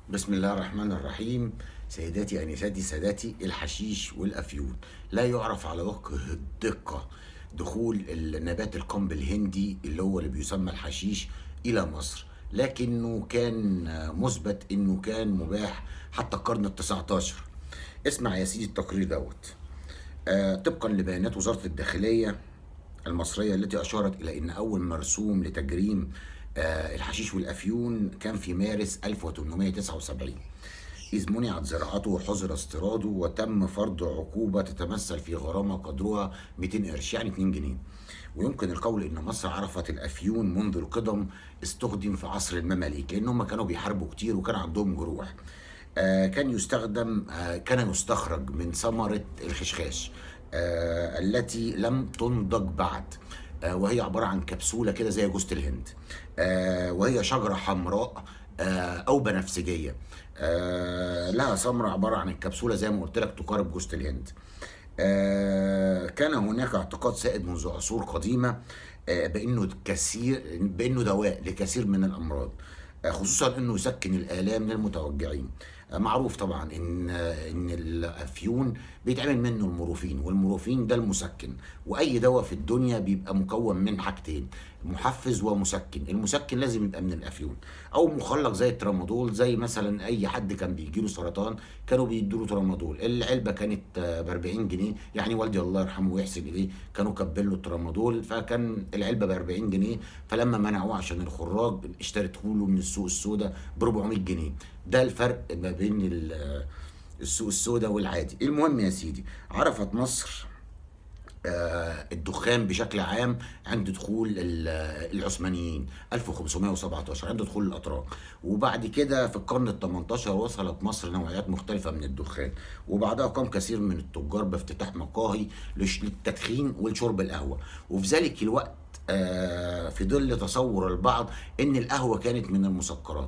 بسم الله الرحمن الرحيم سيداتي انساتي سادتي الحشيش والافيون لا يعرف على وجه الدقه دخول النبات القنب الهندي اللي هو اللي بيسمى الحشيش الى مصر لكنه كان مثبت انه كان مباح حتى القرن التسعة عشر اسمع يا سيدي التقرير دوت آه طبقا لبيانات وزاره الداخليه المصريه التي اشارت الى ان اول مرسوم لتجريم آه، الحشيش والافيون كان في مارس 1879 إذ منعت زراعته وحظر استيراده وتم فرض عقوبة تتمثل في غرامة قدرها 200 قرش يعني 2 جنيه ويمكن القول ان مصر عرفت الافيون منذ القدم استخدم في عصر المماليك لان هم كانوا بيحاربوا كتير وكان عندهم جروح آه كان يستخدم آه كان يستخرج من ثمرة الخشخاش آه التي لم تنضج بعد آه وهي عبارة عن كبسولة كده زي جوزة الهند آه وهي شجرة حمراء آه أو بنفسجية آه لها ثمرة عبارة عن الكبسولة زي ما قلت لك تقارب جوزة الهند آه كان هناك اعتقاد سائد منذ عصور قديمة آه بأنه كثير بأنه دواء لكثير من الأمراض آه خصوصا أنه يسكن الآلام للمتوجعين آه معروف طبعا ان ان الافيون بيتعمل منه المورفين والمورفين ده المسكن واي دواء في الدنيا بيبقى مكون من حاجتين محفز ومسكن المسكن لازم يبقى من الافيون او مخلق زي الترامادول زي مثلا اي حد كان بيجيله سرطان كانوا بيدوا ترامادول العلبه كانت ب 40 جنيه يعني والدي الله يرحمه ويحسن اليه كانوا كبلوا له الترامادول فكان العلبه ب 40 جنيه فلما منعوه عشان الخراج اشتريته له من السوق السوداء ب 400 جنيه ده الفرق ما بين السوق السوداء والعادي المهم يا سيدي عرفت مصر آه الدخان بشكل عام عند دخول العثمانيين 1517 عند دخول الاتراك وبعد كده في القرن ال 18 وصلت مصر نوعيات مختلفه من الدخان وبعدها قام كثير من التجار بافتتاح مقاهي للتدخين ولشرب القهوه وفي ذلك الوقت آه في ظل تصور البعض ان القهوه كانت من المسكرات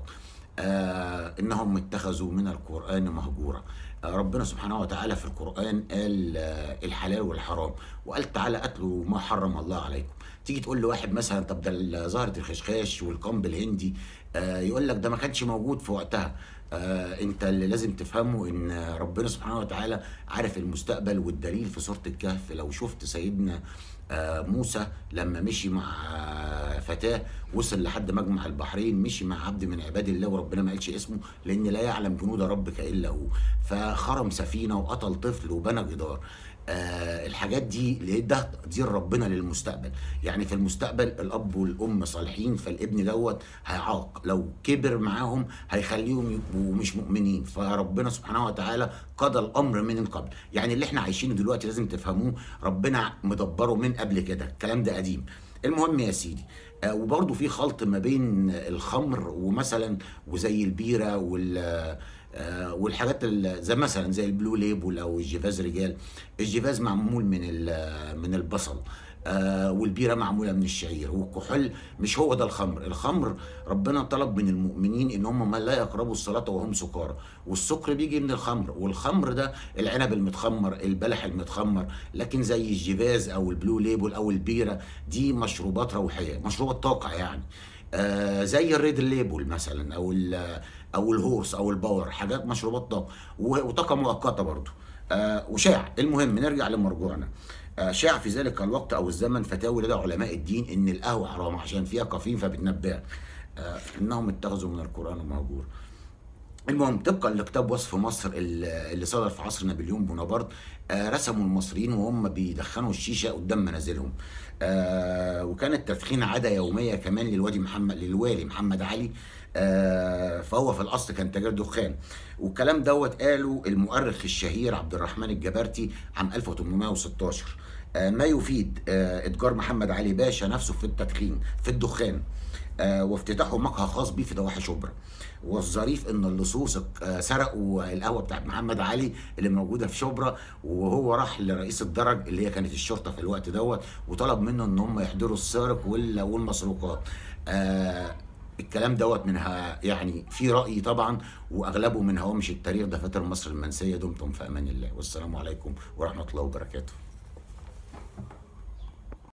آه انهم اتخذوا من القران مهجورا آه ربنا سبحانه وتعالى في القران قال آه الحلال والحرام وقال تعالى اتلوا ما حرم الله عليكم تيجي تقول لواحد مثلا طب ده زهره الخشخاش والقنب الهندي آه يقول لك ده ما كانش موجود في وقتها آه انت اللي لازم تفهمه ان ربنا سبحانه وتعالى عارف المستقبل والدليل في سوره الكهف لو شفت سيدنا آه موسى لما مشي مع فتاه وصل لحد مجمع البحرين مشي مع عبد من عباد الله وربنا ما قالش اسمه لان لا يعلم جنود ربك الا هو فخرم سفينه وقتل طفل وبنى جدار آه الحاجات دي ده دي ربنا للمستقبل يعني في المستقبل الاب والام صالحين فالابن دوت هيعاق لو كبر معاهم هيخليهم يبقوا مش مؤمنين فربنا سبحانه وتعالى قضى الامر من قبل يعني اللي احنا عايشينه دلوقتي لازم تفهموه ربنا مدبره من قبل كده الكلام ده قديم المهم يا سيدي آه وبرضه في خلط ما بين الخمر ومثلا وزي البيره وال آه والحاجات زي مثلا زي البلو ليبل او الجيفاز رجال الجيفاز معمول من من البصل آه والبيره معموله من الشعير والكحول مش هو ده الخمر الخمر ربنا طلب من المؤمنين ان هم لا يقربوا الصلاه وهم سكارى والسكر بيجي من الخمر والخمر ده العنب المتخمر البلح المتخمر لكن زي الجيفاز او البلو ليبل او البيره دي مشروبات روحيه مشروبات طاقه يعني آه زي الريد ليبل مثلا او او الهورس او الباور حاجات مشروبات طاقه وطاقه مؤقته برضه آه وشاع المهم نرجع لمرجوعنا آه شاع في ذلك الوقت او الزمن فتاوي لدى علماء الدين ان القهوه حرام عشان فيها كافيين فبتنبهك آه انهم اتخذوا من القران مهجور المهم طبقا لكتاب وصف مصر اللي صدر في عصر نابليون بونابرت آه رسموا المصريين وهم بيدخنوا الشيشه قدام منازلهم آه وكان التدخين عاده يوميه كمان للوالي محمد للوالي محمد علي آه فهو في الاصل كان تاجر دخان والكلام دوت قاله المؤرخ الشهير عبد الرحمن الجبرتي عام 1816 آه ما يفيد آه اتجار محمد علي باشا نفسه في التدخين في الدخان آه وافتتاحه مقهى خاص بيه في ضواحي شبرا والظريف ان اللصوص آه سرقوا القهوه بتاعت محمد علي اللي موجوده في شبرا وهو راح لرئيس الدرج اللي هي كانت الشرطه في الوقت دوت وطلب منه ان هم يحضروا السارق والمسروقات آه الكلام دوت منها يعني في راي طبعا واغلبه من هوامش التاريخ دفاتر مصر المنسيه دمتم في امان الله والسلام عليكم ورحمه الله وبركاته